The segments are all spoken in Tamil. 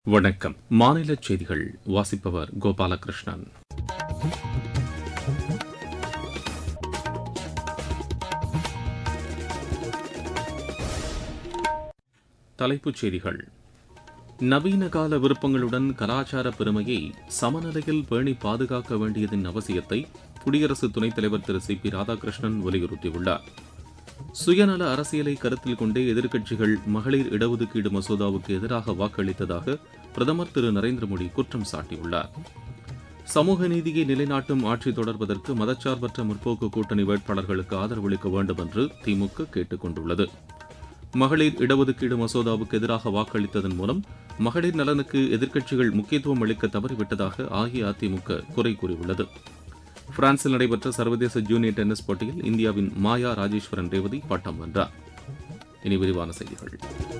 வணக்கம் மாநில செய்திகள் வாசிப்பவர் கோபாலகிருஷ்ணன் தலைப்புச் செய்திகள் நவீன கால விருப்பங்களுடன் கலாச்சார பெருமையை சமநிலையில் பேணி பாதுகாக்க வேண்டியதன் அவசியத்தை குடியரசு துணைத் தலைவர் திரு சி பி ராதாகிருஷ்ணன் வலியுறுத்தியுள்ளார் சுயநல அரசியலை கருத்தில் கொண்டே எதிர்க்கட்சிகள் மகளிர் இடஒதுக்கீடு மசோதாவுக்கு எதிராக வாக்களித்ததாக பிரதமர் திரு நரேந்திர மோடி குற்றம் சாட்டியுள்ளார் சமூக நீதியை நிலைநாட்டும் ஆட்சி தொடர்வதற்கு மதச்சார்பற்ற முற்போக்கு கூட்டணி வேட்பாளர்களுக்கு ஆதரவளிக்க வேண்டும் என்று திமுக கேட்டுக் கொண்டுள்ளது மகளிர் இடஒதுக்கீடு மசோதாவுக்கு எதிராக வாக்களித்ததன் மூலம் மகளிர் நலனுக்கு எதிர்க்கட்சிகள் முக்கியத்துவம் அளிக்க தவறிவிட்டதாக அஇஅதிமுக குறை கூறியுள்ளது பிரான்சில் நடைபெற்ற சர்வதேச ஜூனியர் டென்னிஸ் போட்டியில் இந்தியாவின் மாயா ராஜேஸ்வரன் ரேவதி பட்டம் வென்றார் இனி விரிவான செய்திகள்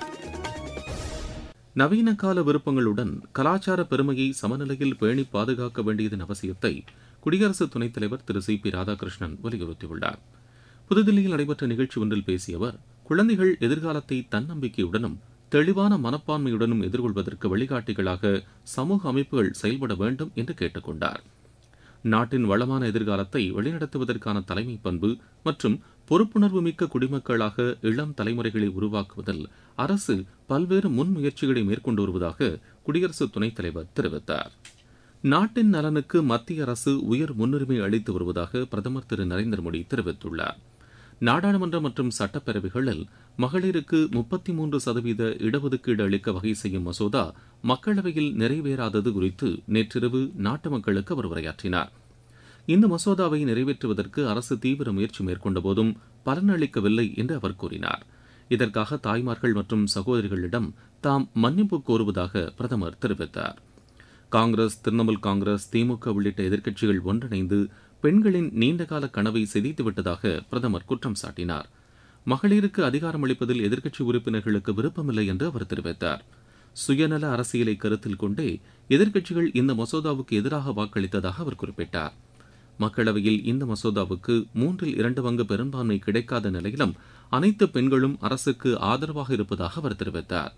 நவீன கால விருப்பங்களுடன் கலாச்சார பெருமையை சமநிலையில் பேணி பாதுகாக்க வேண்டியதன் அவசியத்தை குடியரசு துணைத் தலைவர் திரு சி பி ராதாகிருஷ்ணன் வலியுறுத்தியுள்ளார் புதுதில்லியில் நடைபெற்ற நிகழ்ச்சி ஒன்றில் பேசிய அவர் குழந்தைகள் எதிர்காலத்தை தன்னம்பிக்கையுடனும் தெளிவான மனப்பான்மையுடனும் எதிர்கொள்வதற்கு வழிகாட்டிகளாக சமூக அமைப்புகள் செயல்பட வேண்டும் என்று கேட்டுக் கொண்டார் நாட்டின் வளமான எதிர்காலத்தை வழிநடத்துவதற்கான தலைமை பண்பு மற்றும் பொறுப்புணர்வு மிக்க குடிமக்களாக இளம் தலைமுறைகளை உருவாக்குவதில் அரசு பல்வேறு முன்முயற்சிகளை மேற்கொண்டு வருவதாக குடியரசு துணைத் தலைவர் தெரிவித்தார் நாட்டின் நலனுக்கு மத்திய அரசு உயர் முன்னுரிமை அளித்து வருவதாக பிரதமர் திரு நரேந்திர மோடி தெரிவித்துள்ளார் நாடாளுமன்ற மற்றும் சட்டப்பேரவைகளில் மகளிருக்கு முப்பத்தி மூன்று சதவீத இடஒதுக்கீடு அளிக்க வகை செய்யும் மசோதா மக்களவையில் நிறைவேறாதது குறித்து நேற்றிரவு நாட்டு மக்களுக்கு அவர் உரையாற்றினார் இந்த மசோதாவை நிறைவேற்றுவதற்கு அரசு தீவிர முயற்சி மேற்கொண்ட போதும் பலனளிக்கவில்லை என்று அவர் கூறினார் இதற்காக தாய்மார்கள் மற்றும் சகோதரிகளிடம் தாம் மன்னிப்பு கோருவதாக பிரதமர் தெரிவித்தார் காங்கிரஸ் திரிணாமுல் காங்கிரஸ் திமுக உள்ளிட்ட எதிர்க்கட்சிகள் ஒன்றிணைந்து பெண்களின் நீண்டகால கனவை சிதைத்துவிட்டதாக பிரதமர் குற்றம் சாட்டினார் மகளிருக்கு அதிகாரம் அளிப்பதில் எதிர்க்கட்சி உறுப்பினர்களுக்கு விருப்பமில்லை என்று அவர் தெரிவித்தார் சுயநல அரசியலை கருத்தில் கொண்டே எதிர்க்கட்சிகள் இந்த மசோதாவுக்கு எதிராக வாக்களித்ததாக அவர் குறிப்பிட்டார் மக்களவையில் இந்த மசோதாவுக்கு மூன்றில் இரண்டு பங்கு பெரும்பான்மை கிடைக்காத நிலையிலும் அனைத்து பெண்களும் அரசுக்கு ஆதரவாக இருப்பதாக அவர் தெரிவித்தார்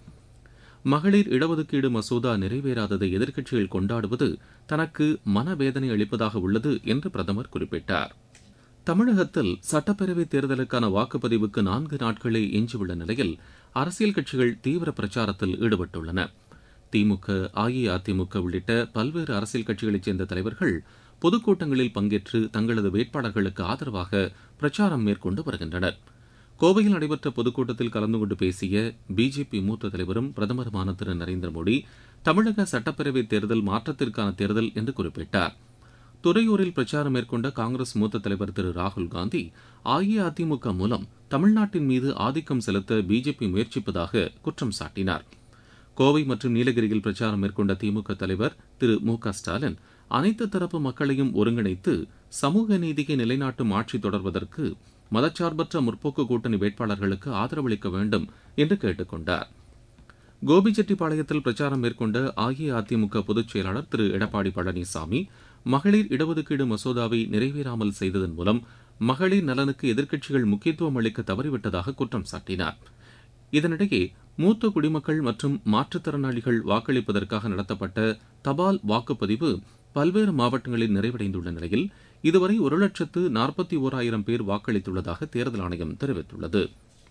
மகளிர் இடஒதுக்கீடு மசோதா நிறைவேறாததை எதிர்க்கட்சிகள் கொண்டாடுவது தனக்கு மனவேதனை அளிப்பதாக உள்ளது என்று பிரதமர் குறிப்பிட்டார் தமிழகத்தில் சட்டப்பேரவைத் தேர்தலுக்கான வாக்குப்பதிவுக்கு நான்கு நாட்களே எஞ்சியுள்ள நிலையில் அரசியல் கட்சிகள் தீவிர பிரச்சாரத்தில் ஈடுபட்டுள்ளன திமுக அஇஅதிமுக உள்ளிட்ட பல்வேறு அரசியல் கட்சிகளைச் சேர்ந்த தலைவர்கள் பொதுக்கூட்டங்களில் பங்கேற்று தங்களது வேட்பாளர்களுக்கு ஆதரவாக பிரச்சாரம் மேற்கொண்டு வருகின்றனர் கோவையில் நடைபெற்ற பொதுக்கூட்டத்தில் கலந்து கொண்டு பேசிய பிஜேபி மூத்த தலைவரும் பிரதமருமான திரு நரேந்திர மோடி தமிழக சட்டப்பேரவைத் தேர்தல் மாற்றத்திற்கான தேர்தல் என்று குறிப்பிட்டார் துறையூரில் பிரச்சாரம் மேற்கொண்ட காங்கிரஸ் மூத்த தலைவர் திரு ராகுல் காந்தி அஇஅதிமுக மூலம் தமிழ்நாட்டின் மீது ஆதிக்கம் செலுத்த பிஜேபி முயற்சிப்பதாக குற்றம் சாட்டினார் கோவை மற்றும் நீலகிரியில் பிரச்சாரம் மேற்கொண்ட திமுக தலைவர் திரு மு க ஸ்டாலின் அனைத்து தரப்பு மக்களையும் ஒருங்கிணைத்து சமூக நீதியை நிலைநாட்டும் ஆட்சி தொடர்வதற்கு மதச்சார்பற்ற முற்போக்கு கூட்டணி வேட்பாளர்களுக்கு ஆதரவளிக்க வேண்டும் என்று கேட்டுக் கொண்டார் கோபிச்செட்டிப்பாளையத்தில் பிரச்சாரம் மேற்கொண்ட அஇஅதிமுக பொதுச் செயலாளர் திரு எடப்பாடி பழனிசாமி மகளிர் இடஒதுக்கீடு மசோதாவை நிறைவேறாமல் செய்ததன் மூலம் மகளிர் நலனுக்கு எதிர்க்கட்சிகள் முக்கியத்துவம் அளிக்க தவறிவிட்டதாக குற்றம் சாட்டினார் இதனிடையே மூத்த குடிமக்கள் மற்றும் மாற்றுத்திறனாளிகள் வாக்களிப்பதற்காக நடத்தப்பட்ட தபால் வாக்குப்பதிவு பல்வேறு மாவட்டங்களில் நிறைவடைந்துள்ள நிலையில் இதுவரை ஒரு லட்சத்து நாற்பத்தி ஓராயிரம் பேர் வாக்களித்துள்ளதாக தேர்தல் ஆணையம் தெரிவித்துள்ளது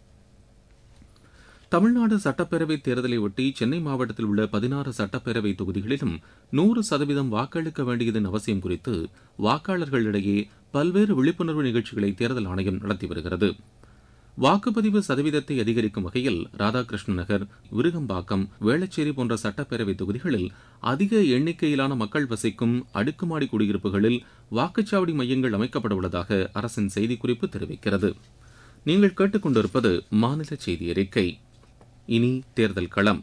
தமிழ்நாடு சட்டப்பேரவை தேர்தலை ஒட்டி சென்னை மாவட்டத்தில் உள்ள பதினாறு சட்டப்பேரவை தொகுதிகளிலும் நூறு சதவீதம் வாக்களிக்க வேண்டியதன் அவசியம் குறித்து வாக்காளர்களிடையே பல்வேறு விழிப்புணர்வு நிகழ்ச்சிகளை தேர்தல் ஆணையம் நடத்தி வருகிறது வாக்குப்பதிவு சதவீதத்தை அதிகரிக்கும் வகையில் ராதாகிருஷ்ண நகர் விருகம்பாக்கம் வேளச்சேரி போன்ற சட்டப்பேரவை தொகுதிகளில் அதிக எண்ணிக்கையிலான மக்கள் வசிக்கும் அடுக்குமாடி குடியிருப்புகளில் வாக்குச்சாவடி மையங்கள் அமைக்கப்பட உள்ளதாக அரசின் செய்திக்குறிப்பு தெரிவிக்கிறது நீங்கள் கேட்டுக்கொண்டிருப்பது மாநில செய்தி அறிக்கை இனி தேர்தல் களம்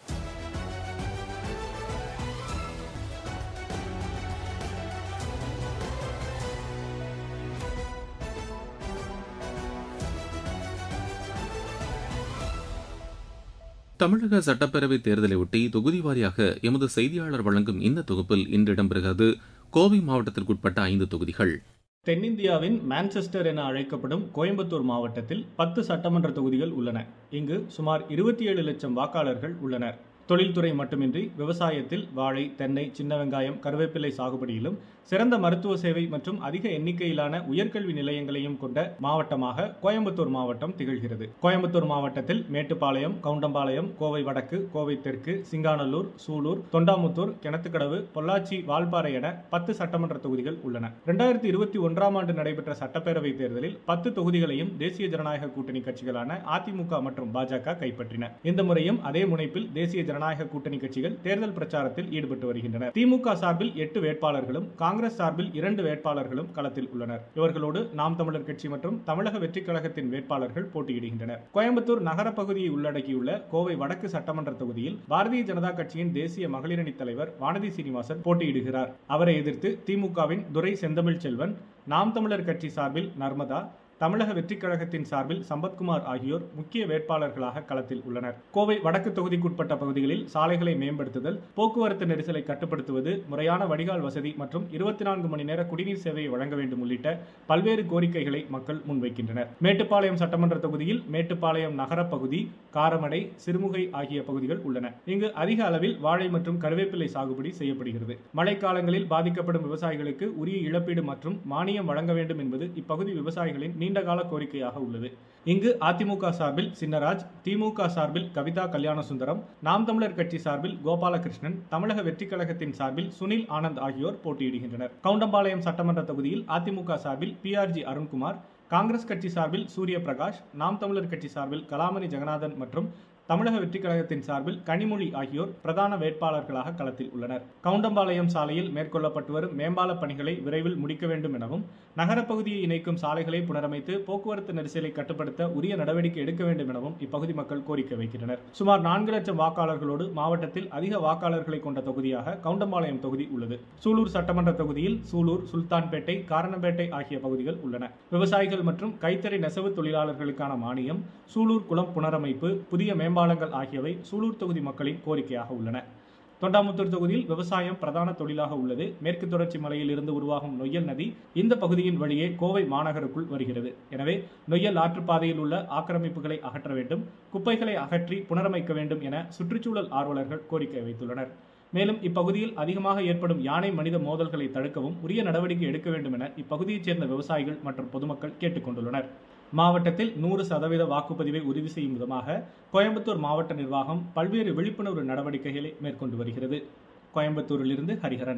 தமிழக சட்டப்பேரவை தேர்தலை ஒட்டி தொகுதி வாரியாக எமது செய்தியாளர் வழங்கும் இந்த தொகுப்பில் இன்று இடம்பெறுகிறது கோவை மாவட்டத்திற்குட்பட்ட ஐந்து தொகுதிகள் தென்னிந்தியாவின் மான்செஸ்டர் என அழைக்கப்படும் கோயம்புத்தூர் மாவட்டத்தில் பத்து சட்டமன்ற தொகுதிகள் உள்ளன இங்கு சுமார் இருபத்தி ஏழு லட்சம் வாக்காளர்கள் உள்ளனர் தொழில்துறை மட்டுமின்றி விவசாயத்தில் வாழை தென்னை சின்ன வெங்காயம் கருவேப்பிலை சாகுபடியிலும் சிறந்த மருத்துவ சேவை மற்றும் அதிக எண்ணிக்கையிலான உயர்கல்வி நிலையங்களையும் கொண்ட மாவட்டமாக கோயம்புத்தூர் மாவட்டம் திகழ்கிறது கோயம்புத்தூர் மாவட்டத்தில் மேட்டுப்பாளையம் கவுண்டம்பாளையம் கோவை வடக்கு கோவை தெற்கு சிங்காநல்லூர் சூலூர் தொண்டாமுத்தூர் கிணத்துக்கடவு பொள்ளாச்சி வால்பாறை என பத்து சட்டமன்ற தொகுதிகள் உள்ளன இரண்டாயிரத்தி இருபத்தி ஒன்றாம் ஆண்டு நடைபெற்ற சட்டப்பேரவை தேர்தலில் பத்து தொகுதிகளையும் தேசிய ஜனநாயக கூட்டணி கட்சிகளான அதிமுக மற்றும் பாஜக கைப்பற்றின இந்த முறையும் அதே முனைப்பில் தேசிய ஜனநாயக கூட்டணி கட்சிகள் தேர்தல் பிரச்சாரத்தில் ஈடுபட்டு வருகின்றனர் திமுக சார்பில் எட்டு வேட்பாளர்களும் காங்கிரஸ் சார்பில் இரண்டு வேட்பாளர்களும் களத்தில் உள்ளனர் இவர்களோடு நாம் தமிழர் கட்சி மற்றும் தமிழக வெற்றிக் கழகத்தின் வேட்பாளர்கள் போட்டியிடுகின்றனர் கோயம்புத்தூர் நகர பகுதியை உள்ளடக்கியுள்ள கோவை வடக்கு சட்டமன்ற தொகுதியில் பாரதிய ஜனதா கட்சியின் தேசிய மகளிரணி தலைவர் வானதி சீனிவாசன் போட்டியிடுகிறார் அவரை எதிர்த்து திமுகவின் துரை செந்தமிழ் செல்வன் நாம் தமிழர் கட்சி சார்பில் நர்மதா தமிழக வெற்றிக் கழகத்தின் சார்பில் சம்பத்குமார் ஆகியோர் முக்கிய வேட்பாளர்களாக களத்தில் உள்ளனர் கோவை வடக்கு தொகுதிக்குட்பட்ட பகுதிகளில் சாலைகளை மேம்படுத்துதல் போக்குவரத்து நெரிசலை கட்டுப்படுத்துவது முறையான வடிகால் வசதி மற்றும் இருபத்தி நான்கு மணி நேர குடிநீர் சேவையை வழங்க வேண்டும் உள்ளிட்ட பல்வேறு கோரிக்கைகளை மக்கள் முன்வைக்கின்றனர் மேட்டுப்பாளையம் சட்டமன்ற தொகுதியில் மேட்டுப்பாளையம் நகர பகுதி காரமடை சிறுமுகை ஆகிய பகுதிகள் உள்ளன இங்கு அதிக அளவில் வாழை மற்றும் கருவேப்பிலை சாகுபடி செய்யப்படுகிறது மழைக்காலங்களில் பாதிக்கப்படும் விவசாயிகளுக்கு உரிய இழப்பீடு மற்றும் மானியம் வழங்க வேண்டும் என்பது இப்பகுதி விவசாயிகளின் நீண்டகால கோரிக்கையாக உள்ளது இங்கு அதிமுக சார்பில் சின்னராஜ் திமுக சார்பில் கவிதா கல்யாணசுந்தரம் நாம் தமிழர் கட்சி சார்பில் கோபாலகிருஷ்ணன் தமிழக வெற்றிக் கழகத்தின் சார்பில் சுனில் ஆனந்த் ஆகியோர் போட்டியிடுகின்றனர் கவுண்டம்பாளையம் சட்டமன்ற தொகுதியில் அதிமுக சார்பில் பிஆர்ஜி அருண்குமார் காங்கிரஸ் கட்சி சார்பில் சூரிய பிரகாஷ் நாம் தமிழர் கட்சி சார்பில் கலாமணி ஜெகநாதன் மற்றும் தமிழக வெற்றிக் கழகத்தின் சார்பில் கனிமொழி ஆகியோர் பிரதான வேட்பாளர்களாக களத்தில் உள்ளனர் கவுண்டம்பாளையம் சாலையில் மேற்கொள்ளப்பட்டு வரும் மேம்பால பணிகளை விரைவில் முடிக்க வேண்டும் எனவும் நகரப்பகுதியை இணைக்கும் சாலைகளை புனரமைத்து போக்குவரத்து நெரிசலை கட்டுப்படுத்த உரிய நடவடிக்கை எடுக்க வேண்டும் எனவும் இப்பகுதி மக்கள் கோரிக்கை வைக்கின்றனர் சுமார் நான்கு லட்சம் வாக்காளர்களோடு மாவட்டத்தில் அதிக வாக்காளர்களை கொண்ட தொகுதியாக கவுண்டம்பாளையம் தொகுதி உள்ளது சூலூர் சட்டமன்ற தொகுதியில் சூலூர் சுல்தான்பேட்டை காரணம்பேட்டை ஆகிய பகுதிகள் உள்ளன விவசாயிகள் மற்றும் கைத்தறி நெசவு தொழிலாளர்களுக்கான மானியம் சூலூர் குளம் புனரமைப்பு புதிய மேம்பாலங்கள் ஆகியவை சூலூர் தொகுதி மக்களின் கோரிக்கையாக உள்ளன தொண்டாமுத்தூர் தொகுதியில் விவசாயம் பிரதான தொழிலாக உள்ளது மேற்கு தொடர்ச்சி மலையில் இருந்து உருவாகும் நொய்யல் நதி இந்த பகுதியின் வழியே கோவை மாநகருக்குள் வருகிறது எனவே நொய்யல் ஆற்றுப்பாதையில் உள்ள ஆக்கிரமிப்புகளை அகற்ற வேண்டும் குப்பைகளை அகற்றி புனரமைக்க வேண்டும் என சுற்றுச்சூழல் ஆர்வலர்கள் கோரிக்கை வைத்துள்ளனர் மேலும் இப்பகுதியில் அதிகமாக ஏற்படும் யானை மனித மோதல்களை தடுக்கவும் உரிய நடவடிக்கை எடுக்க வேண்டும் என இப்பகுதியைச் சேர்ந்த விவசாயிகள் மற்றும் பொதுமக்கள் கேட்டுக்கொண்டுள்ளனர் மாவட்டத்தில் நூறு சதவீத வாக்குப்பதிவை உறுதி செய்யும் விதமாக கோயம்புத்தூர் மாவட்ட நிர்வாகம் பல்வேறு விழிப்புணர்வு நடவடிக்கைகளை மேற்கொண்டு வருகிறது கோயம்புத்தூரிலிருந்து ஹரிஹரன்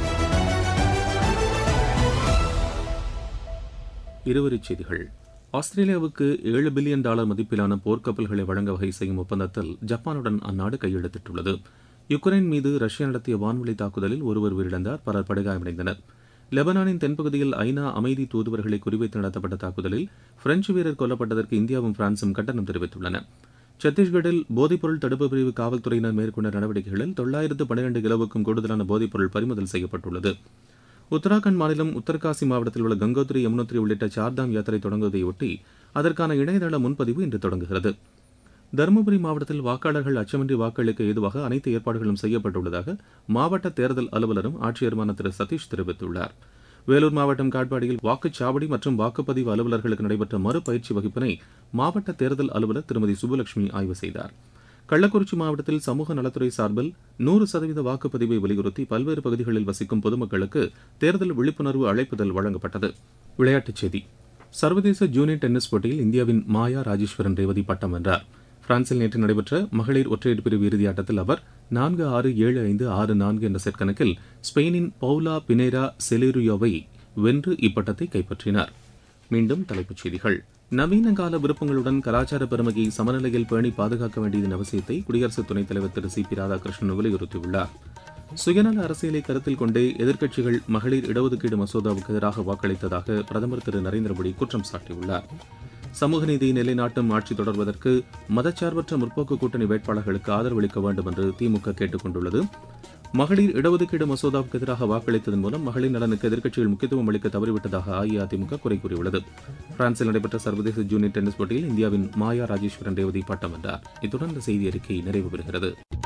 இருவரிச் செய்திகள் ஆஸ்திரேலியாவுக்கு ஏழு பில்லியன் டாலர் மதிப்பிலான போர்க்கப்பல்களை வழங்க வகை செய்யும் ஒப்பந்தத்தில் ஜப்பானுடன் அந்நாடு கையெழுத்திட்டுள்ளது யுக்ரைன் மீது ரஷ்யா நடத்திய வான்வெளி தாக்குதலில் ஒருவர் உயிரிழந்தார் பலர் படுகாயமடைந்தனர் லெபனானின் தென்பகுதியில் ஐநா அமைதி தூதுவர்களை குறிவைத்து நடத்தப்பட்ட தாக்குதலில் பிரெஞ்சு வீரர் கொல்லப்பட்டதற்கு இந்தியாவும் பிரான்சும் கண்டனம் தெரிவித்துள்ளன சத்தீஸ்கட்டில் போதைப்பொருள் தடுப்பு பிரிவு காவல்துறையினர் மேற்கொண்ட நடவடிக்கைகளில் தொள்ளாயிரத்து பன்னிரண்டு கிலோவுக்கும் கூடுதலான போதைப்பொருள் பறிமுதல் செய்யப்பட்டுள்ளது உத்தராகண்ட் மாநிலம் உத்தரகாசி மாவட்டத்தில் உள்ள கங்கோத்ரி யமுனோத்ரி உள்ளிட்ட சார்தாம் யாத்திரை தொடங்குவதையொட்டி அதற்கான இணையதள முன்பதிவு இன்று தொடங்குகிறது தருமபுரி மாவட்டத்தில் வாக்காளர்கள் அச்சமின்றி வாக்களிக்க ஏதுவாக அனைத்து ஏற்பாடுகளும் செய்யப்பட்டுள்ளதாக மாவட்ட தேர்தல் அலுவலரும் ஆட்சியருமான திரு சதீஷ் தெரிவித்துள்ளார் வேலூர் மாவட்டம் காட்பாடியில் வாக்குச்சாவடி மற்றும் வாக்குப்பதிவு அலுவலர்களுக்கு நடைபெற்ற மறுபயிற்சி வகுப்பினை மாவட்ட தேர்தல் அலுவலர் திருமதி சுப்புலட்சுமி ஆய்வு செய்தார் கள்ளக்குறிச்சி மாவட்டத்தில் சமூக நலத்துறை சார்பில் நூறு சதவீத வாக்குப்பதிவை வலியுறுத்தி பல்வேறு பகுதிகளில் வசிக்கும் பொதுமக்களுக்கு தேர்தல் விழிப்புணர்வு அழைப்புதல் வழங்கப்பட்டது விளையாட்டுச் செய்தி சர்வதேச ஜூனியர் டென்னிஸ் போட்டியில் இந்தியாவின் மாயா ராஜேஸ்வரன் ரேவதி பட்டம் வென்றார் பிரான்சில் நேற்று நடைபெற்ற மகளிர் ஒற்றையர் பிரிவு இறுதி ஆட்டத்தில் அவர் நான்கு ஆறு ஏழு ஐந்து ஆறு நான்கு என்ற செட் கணக்கில் ஸ்பெயினின் பவுலா பினேரா செலேரியோவை வென்று இப்பட்டத்தை கைப்பற்றினார் மீண்டும் தலைப்புச் செய்திகள் நவீன கால விருப்பங்களுடன் கலாச்சார பெருமையை சமநிலையில் பேணி பாதுகாக்க வேண்டியதன் அவசியத்தை குடியரசு துணைத் தலைவர் திரு சி பி ராதாகிருஷ்ணன் வலியுறுத்தியுள்ளார் சுயநல அரசியலை கருத்தில் கொண்டே எதிர்க்கட்சிகள் மகளிர் இடஒதுக்கீடு மசோதாவுக்கு எதிராக வாக்களித்ததாக பிரதமர் திரு நரேந்திர மோடி குற்றம் சாட்டியுள்ளார் சமூக நீதியை நிலைநாட்டும் ஆட்சி தொடர்வதற்கு மதச்சார்பற்ற முற்போக்கு கூட்டணி வேட்பாளர்களுக்கு ஆதரவளிக்க வேண்டும் என்று திமுக கேட்டுக் கொண்டுள்ளது மகளிர் இடஒதுக்கீடு மசோதாவுக்கு எதிராக வாக்களித்ததன் மூலம் மகளிர் நலனுக்கு எதிர்க்கட்சிகள் முக்கியத்துவம் அளிக்க தவறிவிட்டதாக அஇஅதிமுக குறை கூறியுள்ளது பிரான்சில் நடைபெற்ற சர்வதேச ஜூனியர் டென்னிஸ் போட்டியில் இந்தியாவின் மாயா ராஜேஸ்வரன் ரேவதி பட்டம் வென்றார் இத்துடன் இந்த செய்தி அறிக்கை நிறைவு பெறுகிறது